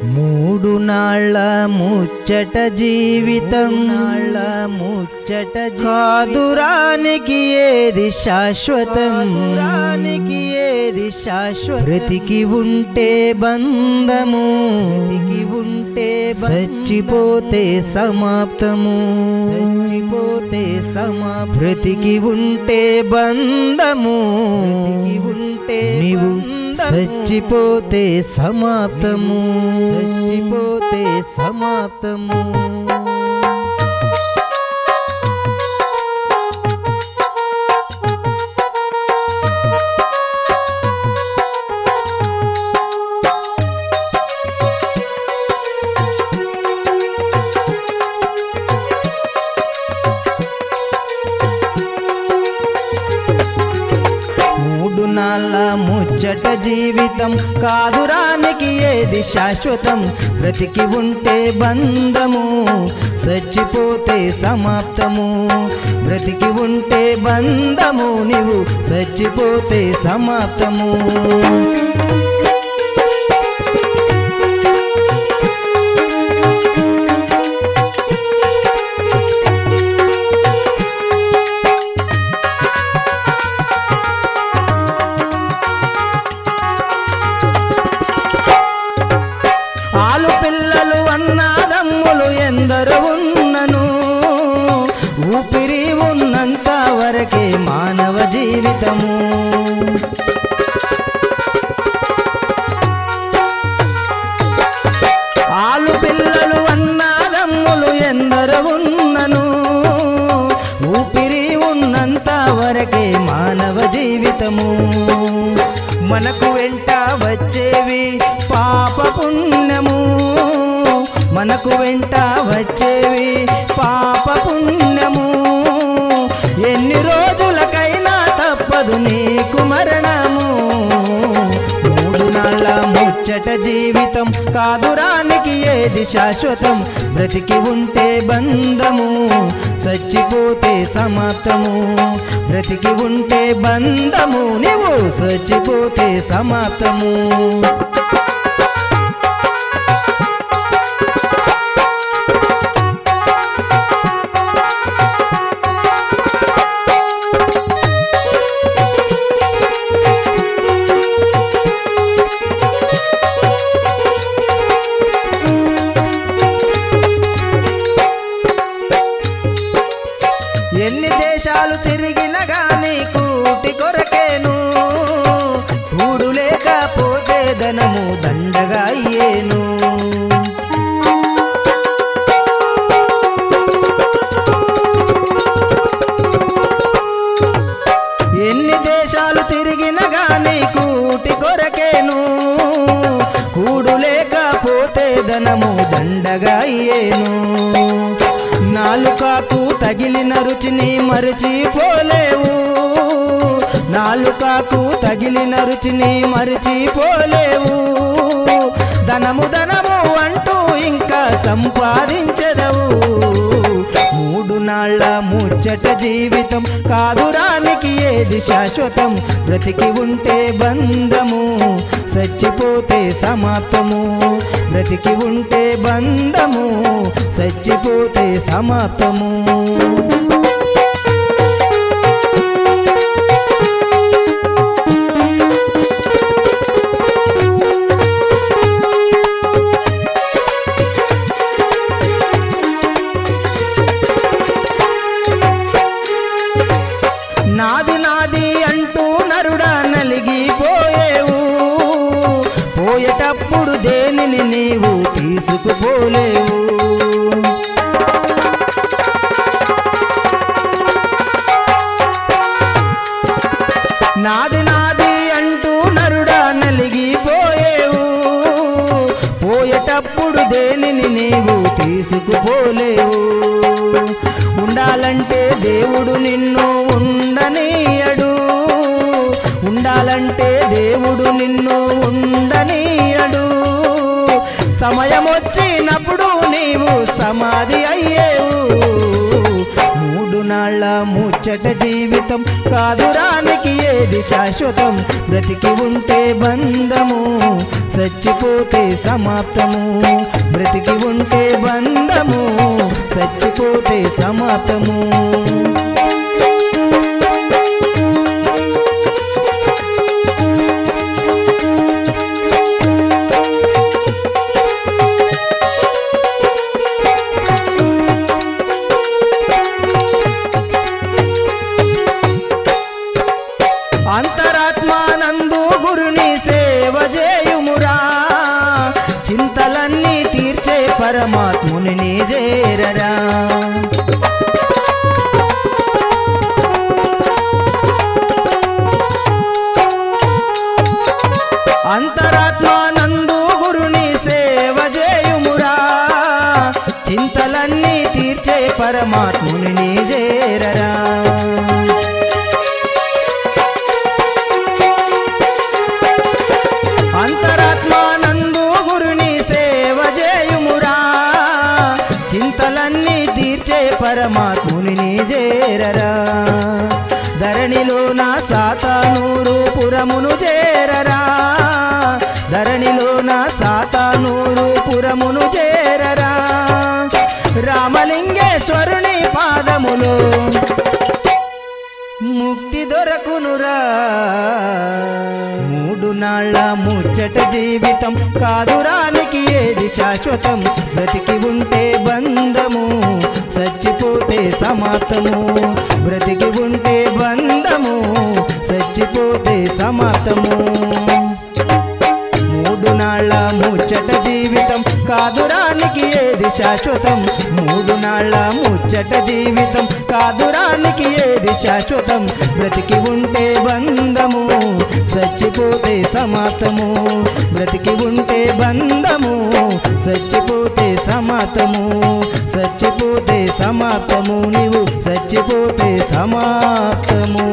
మూడు నాళ్ళ ముచ్చట జీవితం నాళ్ళ ముచ్చట కాదురానికి ఏది శాశ్వతం రానికి ఏది శాశ్వత బ్రతికి ఉంటే బంధము బ్రతికి ఉంటే చచ్చిపోతే సమాప్తము చచ్చిపోతే సమా బ్రతికి ఉంటే బంధము బ్రతికి ఉంటే నీవు చచ్చిపోతే సమాప్తము చచ్చిపోతే సమాప్తము మూడు నాళ్ళ ముచ్చట జీవితం కాదురానికి ఏది శాశ్వతం బ్రతికి ఉంటే బంధము చచ్చిపోతే సమాప్తము బ్రతికి ఉంటే బంధము నీవు చచ్చిపోతే సమాప్తము ఆలు పిల్లలు అన్నాదమ్ములు ఎందరు ఉన్నను ఊపిరి ఉన్నంత వరకే మానవ జీవితము ఆలు పిల్లలు అన్నాదమ్ములు ఎందరు ఉన్నను ఊపిరి ఉన్నంత వరకే మానవ జీవితము మనకు వెంట వచ్చేవి పాప పుణ్యము మనకు వెంట వచ్చేవి పాప పుణ్యము ఎన్ని రోజులకైనా తప్పదు నీకు మరణము మూడు నాళ్ళ ముచ్చట జీవితం కాదురానికి ఏది శాశ్వతం బ్రతికి ఉంటే బంధము చచ్చిపోతే సమాప్తము బ్రతికి ఉంటే బంధము నీవు చచ్చిపోతే సమాప్తము ఎన్ని దేశాలు తిరిగిన గాని కూటి కొరకేను కూడు లేకపోతే ధనము దండగా అయ్యేను ఎన్ని దేశాలు తిరిగిన గాని కూటి కొరకేను కూడు లేకపోతే ధనము దండగా అయ్యేను నాలుకకు తగిలిన రుచిని మరచిపోలేవు నాలుకకు తగిలిన రుచిని మరచిపోలేవు ధనము ధనము అంటూ ఇంకా సంపాదించదవు మూడు నాళ్ళ ముచ్చట జీవితం కాదురానికి ఏది శాశ్వతం బ్రతికి ఉంటే బంధము చచ్చిపోతే సమాప్తము బ్రతికి ఉంటే బంధము చచ్చిపోతే సమాప్తము నాది నాది అంటూ నరుడా నలిగిపోయేవు పోయేటప్పుడు దేనిని నీవు తీసుకుపోలేవు నాది నాది అంటూ నరుడా నలిగిపోయేవు పోయేటప్పుడు దేనిని నీవు తీసుకుపోలేవు ఉండాలంటే దేవుడు నిన్ను ఉండనీయడు ఉండాలంటే దేవుడు నిన్ను ఉండనీయడు సమయం వచ్చినప్పుడు నీవు సమాధి అయ్యేవు మూడు నాళ్ళ ముచ్చ ముచ్చట జీవితం కాదురానికి ఏది శాశ్వతం బ్రతికి ఉంటే బంధము చచ్చిపోతే సమాప్తము బ్రతికి ఉంటే బంధము చచ్చిపోతే సమాప్తము అంతరాత్మానందు గురుని సేవ చేయుమురా చింతలన్నీ తీర్చే పరమాత్ముని నీ చేరరా అంతరాత్మానందు గురుని సేవ చేయుమురా చింతలన్నీ తీర్చే పరమాత్ముని నీ చేరరా అంతరాత్మానందు గురుని సేవ చేయుమురా చింతలన్నీ తీర్చే పరమాత్ముని నీ చేరరా ధరణిలో నా సాతానూరు పురమును చేరరా ధరణిలో నా సాతానూరు పురమును చేరరా రామలింగేశ్వరుని పాదములో ముక్తి దొరకునురా మూడు నాళ్ళ ముచ్చట జీవితం కాదురానికి ఏది శాశ్వతం బ్రతికి ఉంటే బంధము చచ్చిపోతే సమాప్తము బ్రతికి ఉంటే బంధము చచ్చిపోతే సమాప్తము మూడు నాళ్ళ ముచ్చట జీవితం కాదురానికి ఏది శాశ్వతం మూడు నాళ్ళ ముచ్చట జీవితం కాదురానికి ఏది శాశ్వతం బ్రతికి ఉంటే బంధము చచ్చిపోతే సమాప్తము బ్రతికి ఉంటే బంధము చచ్చిపోతే సమాప్తము చచ్చిపోతే సమాప్తము నీవు చచ్చిపోతే సమాప్తము